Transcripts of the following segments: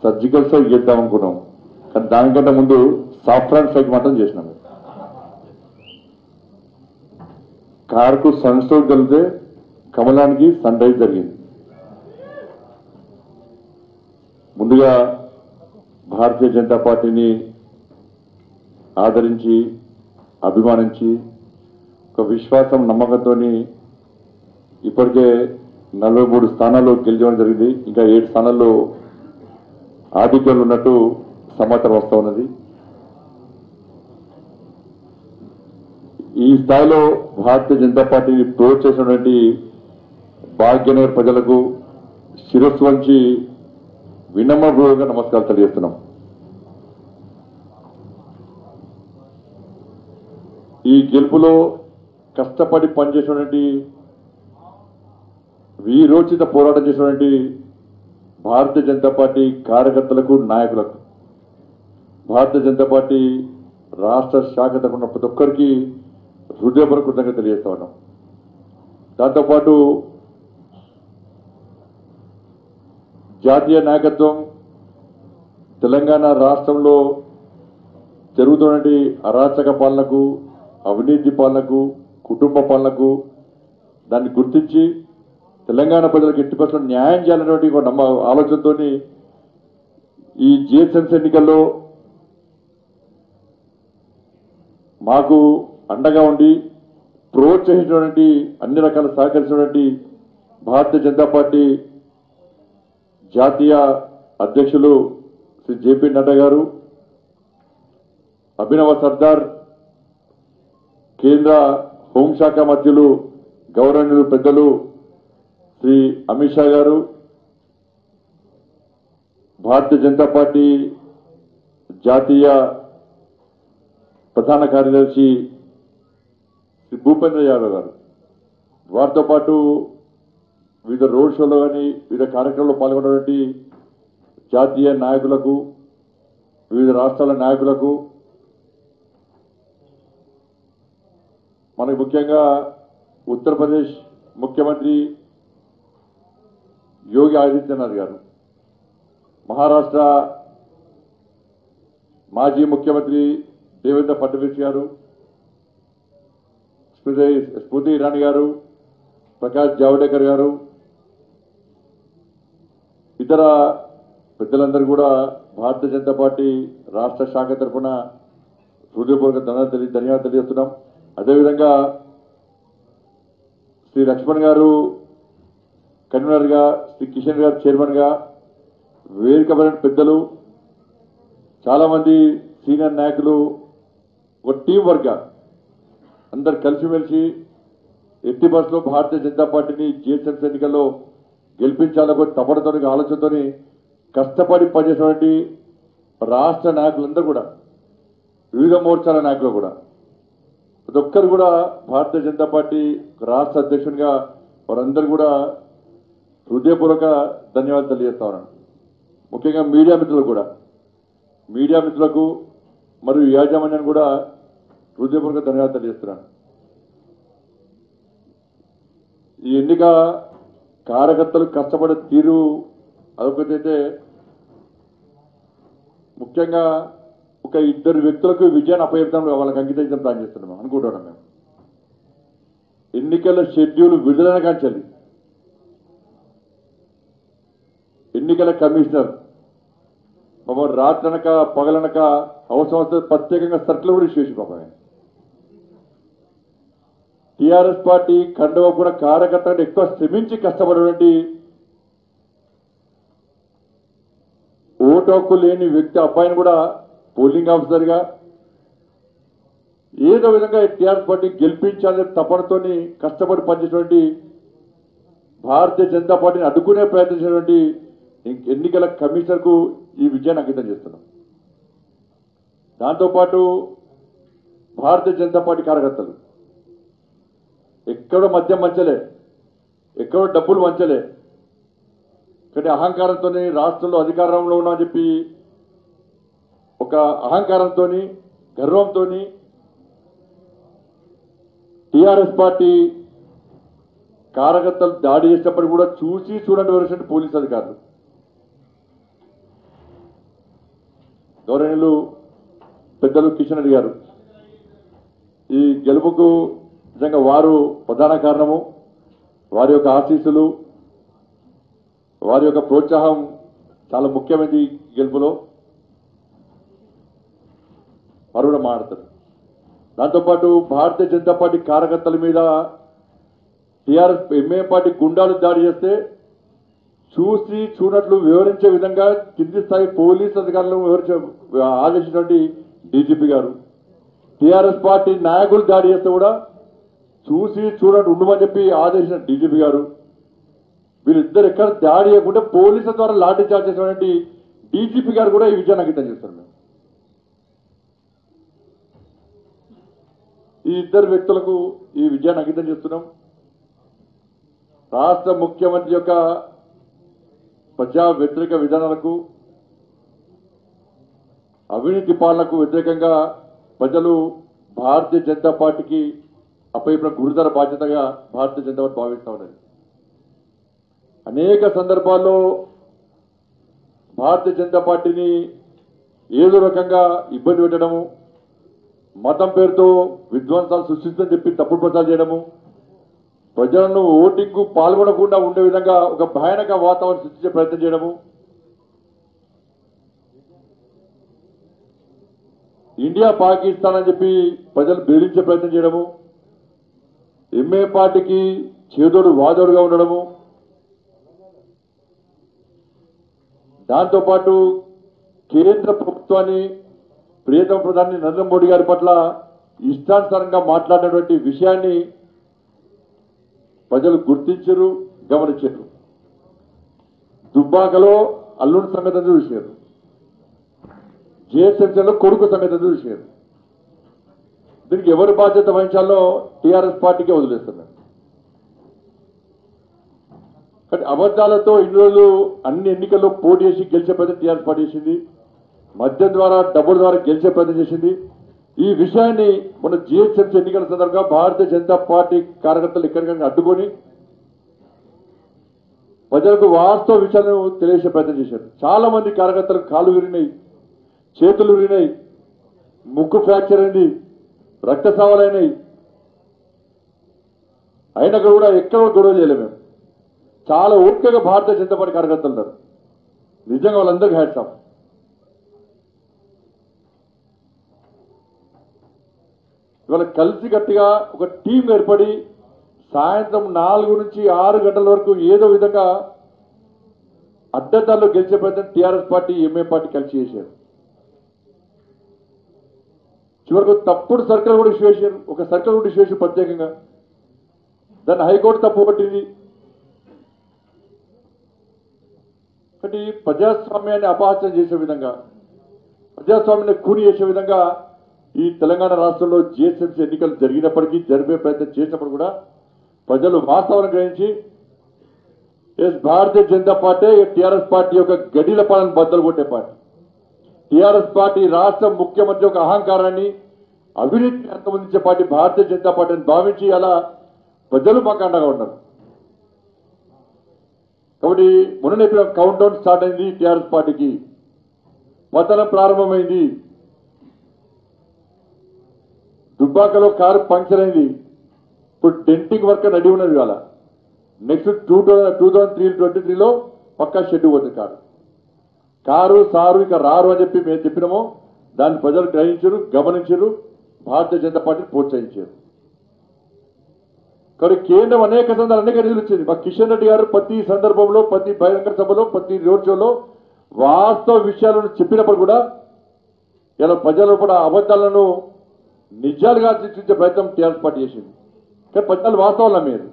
Surgical strike చేద్దాం అనుకున్నాం కానీ దానికంటే ముందు సాఫ్ట్వేర్ స్ట్రైక్ మాత్రం చేసినాం కార్కు సన్ స్ట్రోక్ కలిగితే కమలానికి సన్ రైజ్ జరిగింది ముందుగా భారతీయ జనతా పార్టీని ఆదరించి అభిమానించి ఒక విశ్వాసం నమ్మకంతో ఇప్పటికే నలభై మూడు స్థానాల్లో గెలిచడం జరిగింది ఇంకా ఏడు స్థానాల్లో ఆధిక్యంలో ఉన్నట్టు సమాచారం వస్తూ ఉన్నది ఈ స్థాయిలో భారతీయ జనతా పార్టీని ప్రో చేసినటువంటి భాగ్యనగర్ ప్రజలకు శిరస్సు వంచి వినమ్రపూర్వక నమస్కారాలు తెలియజేస్తున్నాం ఈ గెలుపులో కష్టపడి పనిచేసినటువంటి వీరోచిత పోరాటం చేసినటువంటి భారతీయ జనతా పార్టీ కార్యకర్తలకు నాయకులకు భారతీయ జనతా పార్టీ రాష్ట్ర శాఖ తరఫున ప్రతి ఒక్కరికి హృదయపూర్వక కృతజ్ఞత తెలియజేస్తా ఉన్నాం దాంతోపాటు జాతీయ నాయకత్వం తెలంగాణ రాష్ట్రంలో జరుగుతున్నటువంటి అరాచక పాలనకు అవినీతి పాలనకు కుటుంబ పాలనకు దాన్ని గుర్తించి తెలంగాణ ప్రజలకు ఎట్టి పరిస్థితుల్లో న్యాయం చేయాలనేటువంటి ఒక నమ్మ ఆలోచనతో ఈ జిహెచ్ఎంసీ ఎన్నికల్లో మాకు అండగా ఉండి ప్రోత్సహించినటువంటి అన్ని రకాల సహకరించినటువంటి భారతీయ జనతా పార్టీ జాతీయ అధ్యక్షులు శ్రీ జేపీ నడ్డా గారు అభినవ సర్దార్ కేంద్ర హోంశాఖ మంత్రులు గౌరవనీయులు పెద్దలు శ్రీ అమిత్ షా గారు భారతీయ జనతా పార్టీ జాతీయ ప్రధాన కార్యదర్శి శ్రీ భూపేంద్ర యాదవ్ గారు వారితో పాటు వివిధ రోడ్ షోలో కానీ వివిధ కార్యక్రమాల్లో పాల్గొన్నటువంటి జాతీయ నాయకులకు వివిధ రాష్ట్రాల నాయకులకు మనకు ముఖ్యంగా ఉత్తరప్రదేశ్ ముఖ్యమంత్రి యోగి ఆదిత్యనాథ్ గారు మహారాష్ట్ర మాజీ ముఖ్యమంత్రి దేవేంద్ర ఫడ్నవీస్ గారు స్మృతి స్మృతి ఇరానీ గారు ప్రకాష్ జావడేకర్ గారు ఇతర పెద్దలందరూ కూడా భారతీయ జనతా పార్టీ రాష్ట్ర శాఖ తరఫున హృదయపూర్వక ధన్యవాదాలు తెలియ ధన్యవాదాలు తెలియజేస్తున్నాం అదేవిధంగా శ్రీ లక్ష్మణ్ గారు కన్వీనర్గా శ్రీ కిషన్ గారు చైర్మన్గా వేదికమైన పెద్దలు చాలామంది సీనియర్ నాయకులు ఒక టీం వర్క్గా అందరు కలిసిమెలిసి ఎట్టి బస్సులో భారతీయ జనతా పార్టీని జిహెచ్ఎంసీ ఎన్నికల్లో గెలిపించాలని తపడతో ఆలోచనతో కష్టపడి పనిచేసినటువంటి రాష్ట్ర నాయకులందరూ కూడా వివిధ మోర్చాల నాయకులు కూడా ప్రతి ఒక్కరు కూడా భారతీయ జనతా పార్టీ రాష్ట్ర అధ్యక్షునిగా వారందరూ కూడా హృదయపూర్వక ధన్యవాదాలు తెలియజేస్తా ఉన్నాను ముఖ్యంగా మీడియా మిత్రులకు కూడా మీడియా మిత్రులకు మరియు యాజమాన్యాన్ని కూడా హృదయపూర్వక ధన్యవాదాలు తెలియజేస్తున్నాను ఈ ఎన్నిక కార్యకర్తలు కష్టపడే తీరు అదొకటైతే ముఖ్యంగా ఒక ఇద్దరు వ్యక్తులకు విజయాన్ని అపయత్నం వాళ్ళకి అంకితం ప్లాన్ చేస్తున్నాం అనుకుంటున్నాం మేము ఎన్నికల షెడ్యూల్ విడుదలైన కాంచాలి ఎన్నికల కమిషనర్ పాపం రాత్రనక పగలనక అవసరం వస్తే ప్రత్యేకంగా సర్కిల్ కూడా ఇష్యూ చేసి పాపం ఆయన టిఆర్ఎస్ పార్టీ కండవ కూడా కార్యకర్తలు ఎక్కువ శ్రమించి కష్టపడినటువంటి ఓటు హక్కు లేని వ్యక్తి అబ్బాయిని కూడా పోలింగ్ ఆఫీసర్గా ఏదో విధంగా టీఆర్ఎస్ పార్టీ గెలిపించాలని తపనతోని కష్టపడి పనిచేసినటువంటి భారతీయ జనతా పార్టీని అడ్డుకునే ప్రయత్నించినటువంటి ఎన్నికల కమిషనర్కు ఈ విజయాన్ని అంకితం చేస్తున్నాం దాంతోపాటు భారతీయ జనతా పార్టీ కార్యకర్తలు ఎక్కడో మద్యం మంచలే ఎక్కడో డబ్బులు మంచలే కానీ అహంకారంతో రాష్ట్రంలో అధికారంలో ఉన్నామని చెప్పి ఒక అహంకారంతో గర్వంతో టిఆర్ఎస్ పార్టీ కార్యకర్తలు దాడి చేసినప్పుడు కూడా చూసి చూడండి వరసండి పోలీస్ అధికారులు గౌరవనీయులు పెద్దలు కిషన్ రెడ్డి గారు ఈ గెలుపుకు నిజంగా వారు ప్రధాన కారణము వారి యొక్క ఆశీస్సులు వారి యొక్క ప్రోత్సాహం చాలా ముఖ్యమైనది ఈ గెలుపులో వారు కూడా మాట్లాడతారు దాంతోపాటు భారతీయ జనతా పార్టీ కార్యకర్తల మీద టీఆర్ఎస్ ఎంఏ పార్టీ గుండాలు దాడి చేస్తే చూసి చూడట్లు వివరించే విధంగా కింది స్థాయి పోలీస్ అధికారులను వివరించే ఆదేశించినటువంటి డీజీపీ గారు టీఆర్ఎస్ పార్టీ నాయకులు దాడి చేస్తే కూడా చూసి చూడట్టు ఉండమని చెప్పి ఆదేశించిన డీజీపీ గారు వీళ్ళిద్దరు ఎక్కడ దాడి చేయకుండా పోలీసుల ద్వారా లాఠీ చార్జ్ చేసినటువంటి డీజీపీ గారు కూడా ఈ విజయాన్ని అంకితం చేస్తారు మేము ఈ ఇద్దరు వ్యక్తులకు ఈ విజయాన్ని అంకితం చేస్తున్నాం రాష్ట్ర ముఖ్యమంత్రి యొక్క ప్రజా వ్యతిరేక విధానాలకు అవినీతి పాలనకు వ్యతిరేకంగా ప్రజలు భారతీయ జనతా పార్టీకి అప్పయిన గురుతర బాధ్యతగా భారతీయ జనతా పార్టీ భావిస్తా ఉన్నది అనేక సందర్భాల్లో భారతీయ జనతా పార్టీని ఏదో రకంగా ఇబ్బంది పెట్టడము మతం పేరుతో విధ్వంసాలు సృష్టిస్తుందని చెప్పి తప్పుడు ప్రచారం చేయడము ప్రజలను ఓటింగ్ పాల్గొనకుండా ఉండే విధంగా ఒక భయానక వాతావరణం సృష్టించే ప్రయత్నం చేయడము ఇండియా పాకిస్తాన్ అని చెప్పి ప్రజలు బెదిరించే ప్రయత్నం చేయడము ఎంఏ పార్టీకి చేదోడు వాదోడుగా ఉండడము దాంతోపాటు కేంద్ర ప్రభుత్వాన్ని ప్రియతమ ప్రధాని నరేంద్ర మోడీ గారి పట్ల ఇష్టానుసారంగా మాట్లాడినటువంటి విషయాన్ని ప్రజలు గుర్తించరు గమనించారు దుబ్బాకలో అల్లుడి సంగతి చూశారు జిఎస్ఎంసీలో కొడుకు సంగతి చూశారు దీనికి ఎవరు బాధ్యత వహించాలో టీఆర్ఎస్ పార్టీకే వదిలేస్తున్నారు కానీ అబద్ధాలతో ఇన్ని రోజులు అన్ని ఎన్నికల్లో పోటీ చేసి గెలిచే ప్రయత్నం టీఆర్ఎస్ పార్టీ చేసింది మద్యం ద్వారా డబ్బుల ద్వారా గెలిచే ప్రయత్నం చేసింది ఈ విషయాన్ని మన జిహెచ్ఎంసీ ఎన్నికల సందర్భంగా భారతీయ జనతా పార్టీ కార్యకర్తలు ఇక్కడికక్కడ అడ్డుకొని ప్రజలకు వాస్తవ విషయాలను తెలియజేసే ప్రయత్నం చేశారు చాలా మంది కార్యకర్తలకు కాలు విరిగినాయి చేతులు విరిగినాయి ముక్కు ఫ్రాక్చర్ అయింది రక్తస్రావాలైనాయి అయినా కూడా ఎక్కడ గొడవ చేయలేము మేము చాలా ఓపికగా భారతీయ జనతా పార్టీ కార్యకర్తలు ఉన్నారు నిజంగా వాళ్ళందరికీ హ్యాట్స్ ఆఫ్ ఇవాళ కలిసి గట్టిగా ఒక టీం ఏర్పడి సాయంత్రం నాలుగు నుంచి ఆరు గంటల వరకు ఏదో విధంగా అడ్డదారులు గెలిచే ప్రయత్నం టీఆర్ఎస్ పార్టీ ఎంఏ పార్టీ కలిసి చేశారు చివరకు తప్పుడు సర్కిల్ కూడా ఇష్యూ చేశారు ఒక సర్కిల్ కూడా ఇష్యూ చేశారు ప్రత్యేకంగా దాన్ని హైకోర్టు తప్పు పట్టింది కాబట్టి ప్రజాస్వామ్యాన్ని అపహాస్యం చేసే విధంగా ప్రజాస్వామ్యాన్ని కూని చేసే విధంగా ఈ తెలంగాణ రాష్ట్రంలో జిఎస్ఎంసీ ఎన్నికలు జరిగినప్పటికీ జరిపే ప్రయత్నం చేసినప్పుడు కూడా ప్రజలు వాస్తవాన్ని గ్రహించి ఎస్ Bharatiya Janata party TRS party యొక్క గడిల పాలన బద్దలు కొట్టే పార్టీ టీఆర్ఎస్ పార్టీ రాష్ట్ర ముఖ్యమంత్రి యొక్క అహంకారాన్ని అవినీతిని అంతమందించే పార్టీ భారతీయ జనతా పార్టీని భావించి అలా ప్రజలు మాకు అండగా ఉన్నారు కాబట్టి మొన్న కౌంట్ డౌన్ స్టార్ట్ అయింది టీఆర్ఎస్ పార్టీకి పతనం ప్రారంభమైంది దుబ్బాకలో కారు పంక్చర్ అయింది ఇప్పుడు డెంటింగ్ వర్క్ నడి ఉన్నది ఇవాళ next two thousand two thousand three twenty త్రీలో పక్కా షెడ్ పోతుంది కారు కారు సారు ఇక రారు అని చెప్పి మేము చెప్పినామో దాన్ని ప్రజలు గ్రహించారు గమనించారు భారతీయ జనతా పార్టీని ప్రోత్సహించారు కానీ కేంద్రం అనేక సందర్భాలు అనేక నిధులు ఇచ్చింది మా కిషన్ రెడ్డి గారు ప్రతి సందర్భంలో ప్రతి బహిరంగ సభలో ప్రతి రోడ్ షోలో వాస్తవ విషయాలను చెప్పినప్పుడు కూడా ఇలా ప్రజల కూడా అబద్ధాలను నిజాలుగా సృష్టించే ప్రయత్నం టీఆర్ఎస్ పార్టీ చేసింది కానీ ప్రజలు వాస్తవాలు నమ్మేది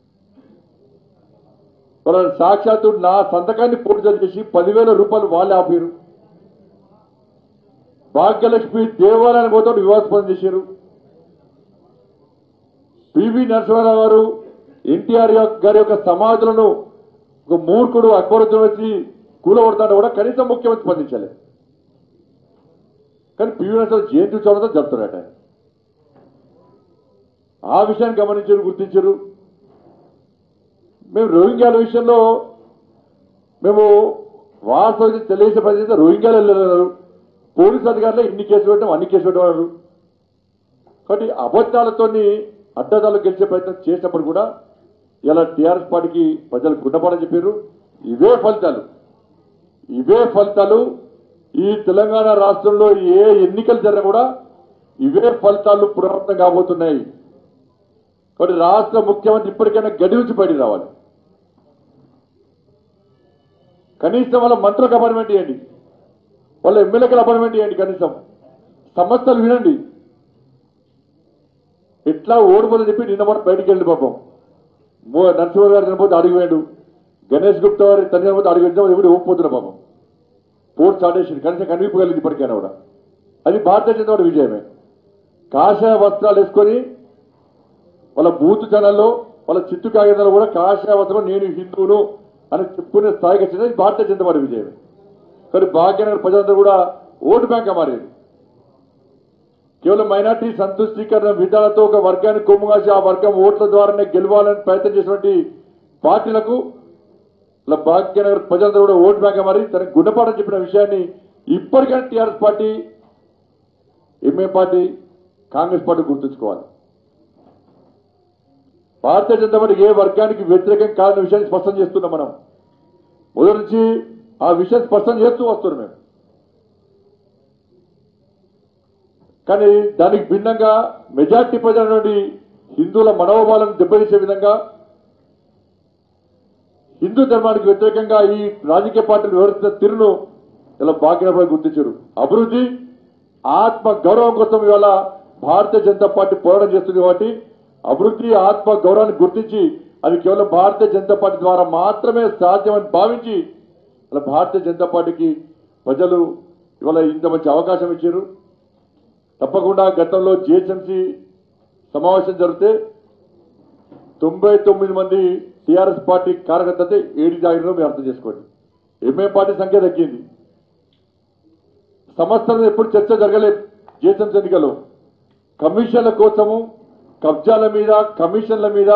వాళ్ళ సాక్షాత్తు నా సంతకాన్ని పూర్తి చేసి పదివేల రూపాయలు వాళ్ళే ఆపారు భాగ్యలక్ష్మి దేవాలయానికి పోతే వివాదాస్పదం చేశారు పివి నరసింహారావు గారు ఎన్టీఆర్ గారి యొక్క సమాధులను ఒక మూర్ఖుడు అక్బరుద్దీన్ వచ్చి కూలగొడతాడు కూడా కనీసం ముఖ్యమంత్రి స్పందించలేదు కానీ పివి నరసింహారావు జయంతి ఉత్సవంతో జరుపుతున్నారట ఆయన. ఆ విషయాన్ని గమనించారు గుర్తించారు మేము రోహింగ్యాల విషయంలో మేము వాస్తవం తెలియజేసే ప్రజలు రోహింగ్యాలు వెళ్ళారు పోలీసు అధికారులు ఇన్ని కేసులు పెట్టాం అన్ని కేసులు పెట్టేవారు కాబట్టి అబద్ధాలతోని అడ్డదాలు గెలిచే ప్రయత్నం చేసినప్పుడు కూడా ఇలా టీఆర్ఎస్ పార్టీకి ప్రజలు గుడ్డపాడని చెప్పారు ఇవే ఫలితాలు ఇవే ఫలితాలు ఈ తెలంగాణ రాష్ట్రంలో ఏ ఎన్నికలు జరిగినా కూడా ఇవే ఫలితాలు పునరావృతం కాబోతున్నాయి కాబట్టి రాష్ట్ర ముఖ్యమంత్రి ఇప్పటికైనా గడి నుంచి బయటికి రావాలి కనీసం వాళ్ళ మంత్రులకు అపాయింట్మెంట్ ఇవ్వండి వాళ్ళ ఎమ్మెల్యేలకు అపాయింట్మెంట్ ఇవ్వండి కనీసం సమస్యలు వినండి ఎట్లా ఓడిపోదని చెప్పి నిన్న మనం బయటికి వెళ్ళి పాపం మో నరసింహ గారు చనిపోతే అడిగిపోయాడు గణేష్ గుప్తా గారి తండ్రి చనిపోతే అడిగి వెళ్తాం ఎవరు ఓడిపోతున్నా పాపం పోర్ట్ స్టార్టేషన్ కనీసం కనిపించగలిగింది ఇప్పటికైనా కూడా అది భారతీయ జనతా పార్టీ విజయమే కాషాయ వస్త్రాలు వేసుకొని వాళ్ళ బూత్ ఛానల్లో వాళ్ళ చిత్తు కాగితాలు కూడా కాషాయ వస్త్రం నేను హిందువును అని చెప్పుకునే స్థాయికి వచ్చినది భారతీయ జనతా పార్టీ విజయమే కానీ భాగ్యనగర్ ప్రజలందరూ కూడా ఓటు బ్యాంక్ మారేది కేవలం మైనార్టీ సంతుష్టీకరణ విధాలతో ఒక వర్గాన్ని కొమ్ముగాసి ఆ వర్గం ఓట్ల ద్వారానే గెలవాలని ప్రయత్నం చేసినటువంటి పార్టీలకు ఇలా భాగ్యనగర్ ప్రజలందరూ కూడా ఓటు బ్యాంక్ మారి తనకు గుణపాఠం చెప్పిన విషయాన్ని ఇప్పటికైనా టీఆర్ఎస్ పార్టీ ఎంఏ పార్టీ కాంగ్రెస్ పార్టీ గుర్తుంచుకోవాలి భారతీయ జనతా పార్టీ ఏ వర్గానికి వ్యతిరేకం కాదన్న విషయాన్ని స్పష్టం చేస్తున్నాం మనం మొదటి నుంచి ఆ విషయం స్పష్టం చేస్తూ వస్తున్నాం మేము కానీ దానికి భిన్నంగా మెజార్టీ ప్రజల నుండి హిందువుల మనోభావాలను దెబ్బతీసే విధంగా హిందూ ధర్మానికి వ్యతిరేకంగా ఈ రాజకీయ పార్టీలు వివరిస్తున్న తీరును ఇలా భాగ్యనపై గుర్తించారు అభివృద్ధి ఆత్మ గౌరవం కోసం ఇవాళ భారతీయ జనతా పార్టీ పోరాటం చేస్తుంది కాబట్టి అభివృద్ధి ఆత్మ గౌరవాన్ని గుర్తించి అది కేవలం భారతీయ జనతా పార్టీ ద్వారా మాత్రమే సాధ్యమని భావించి ఇలా భారతీయ జనతా పార్టీకి ప్రజలు ఇవాళ ఇంత మంచి అవకాశం ఇచ్చారు తప్పకుండా గతంలో జిహెచ్ఎంసీ సమావేశం జరిగితే తొంభై తొమ్మిది మంది టీఆర్ఎస్ పార్టీ కార్యకర్తలతో ఏడు జాగిరో మీరు అర్థం చేసుకోండి ఎంఏ పార్టీ సంఖ్య తగ్గింది సంస్థల మీద ఎప్పుడు చర్చ జరగలేదు జిహెచ్ఎంసీ ఎన్నికల్లో కమిషన్ల కోసము కబ్జాల మీద కమిషన్ల మీద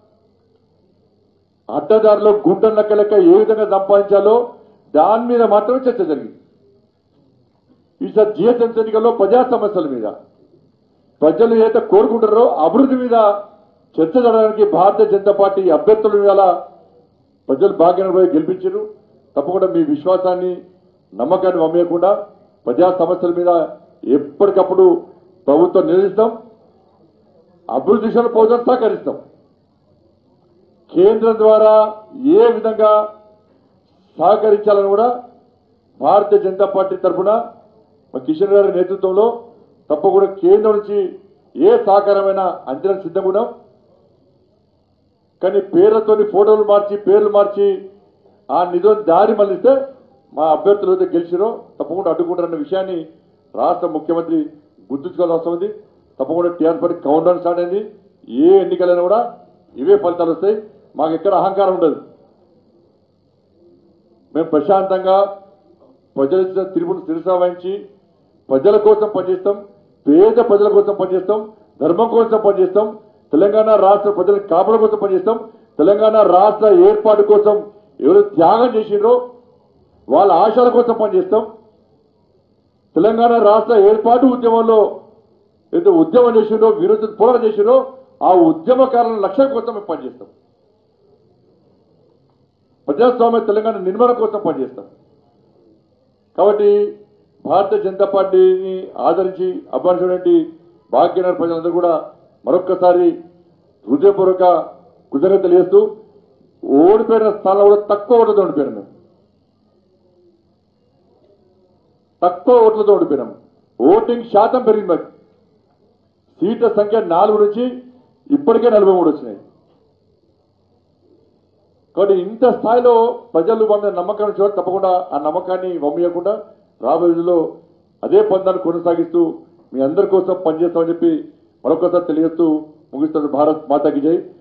అడ్డదారిలో గుంట నక్క లెక్క ఏ విధంగా సంపాదించాలో దాని మీద మాత్రమే చర్చ జరిగింది ఈసారి జిహెచ్ఎంసీ ఎన్నికల్లో ప్రజా సమస్యల మీద ప్రజలు ఏదైతే కోరుకుంటారో అభివృద్ధి మీద చర్చ జరగడానికి భారతీయ జనతా పార్టీ అభ్యర్థుల మీద ప్రజలు భాగ్యం గెలిపించారు తప్పకుండా మీ విశ్వాసాన్ని నమ్మకాన్ని వమ్మేయకుండా ప్రజా సమస్యల మీద ఎప్పటికప్పుడు ప్రభుత్వం నిలదీస్తాం అభివృద్ధి దిశలో పోతాం సహకరిస్తాం కేంద్రం ద్వారా ఏ విధంగా సహకరించాలని కూడా భారతీయ జనతా పార్టీ తరఫున మా కిషన్ గారి నేతృత్వంలో తప్పకుండా కేంద్రం నుంచి ఏ సహకారమైనా అంచనా సిద్ధంగా ఉన్నాం కానీ పేర్లతోని ఫోటోలు మార్చి పేర్లు మార్చి ఆ నిధులు దారి మళ్ళిస్తే మా అభ్యర్థులు అయితే గెలిచిరో తప్పకుండా అడ్డుకుంటారన్న విషయాన్ని రాష్ట్ర ముఖ్యమంత్రి గుర్తుంచుకోవాల్సి వస్తుంది తప్పకుండా TRS party count down start అయింది ఏ ఎన్నికలైనా కూడా ఇవే ఫలితాలు వస్తాయి మాకు ఎక్కడ అహంకారం ఉండదు మేము ప్రశాంతంగా ప్రజల ఇచ్చిన తీర్పును శిరసా వహించి ప్రజల కోసం పనిచేస్తాం పేద ప్రజల కోసం పనిచేస్తాం ధర్మం కోసం పనిచేస్తాం తెలంగాణ రాష్ట్ర ప్రజల కాపల కోసం పనిచేస్తాం తెలంగాణ రాష్ట్ర ఏర్పాటు కోసం ఎవరు త్యాగం చేసిండ్రో వాళ్ళ ఆశల కోసం పనిచేస్తాం తెలంగాణ రాష్ట్ర ఏర్పాటు ఉద్యమంలో ఏదైతే ఉద్యమం చేసిండ్రో విరోధ పోరాటం చేసిండ్రో ఆ ఉద్యమకారుల లక్ష్యం కోసం మేము పనిచేస్తాం ప్రజాస్వామ్య తెలంగాణ నిర్మాణం కోసం పనిచేస్తాం కాబట్టి భారతీయ జనతా పార్టీని ఆదరించి అభిమానించినటువంటి భాగ్యనగర్ ప్రజలందరూ కూడా మరొక్కసారి హృదయపూర్వక కృతజ్ఞత తెలియజేస్తూ ఓడిపోయిన స్థానంలో కూడా తక్కువ ఓట్లతో ఓడిపోయాను మేము తక్కువ ఓట్లతో ఓడిపోయినాం ఓటింగ్ శాతం పెరిగింది మాకు సీట్ల సంఖ్య నాలుగు నుంచి ఇప్పటికే నలభై మూడు వచ్చినాయి కాబట్టి ఇంత స్థాయిలో ప్రజలు మన నమ్మకాన్ని చూడ తప్పకుండా ఆ నమ్మకాన్ని వమ్మేయకుండా రాబోయే రోజుల్లో అదే పందాన్ని కొనసాగిస్తూ మీ అందరి కోసం పనిచేస్తామని చెప్పి మరొకసారి తెలియజేస్తూ ముగిస్తున్న భారత్ మాతాకి జై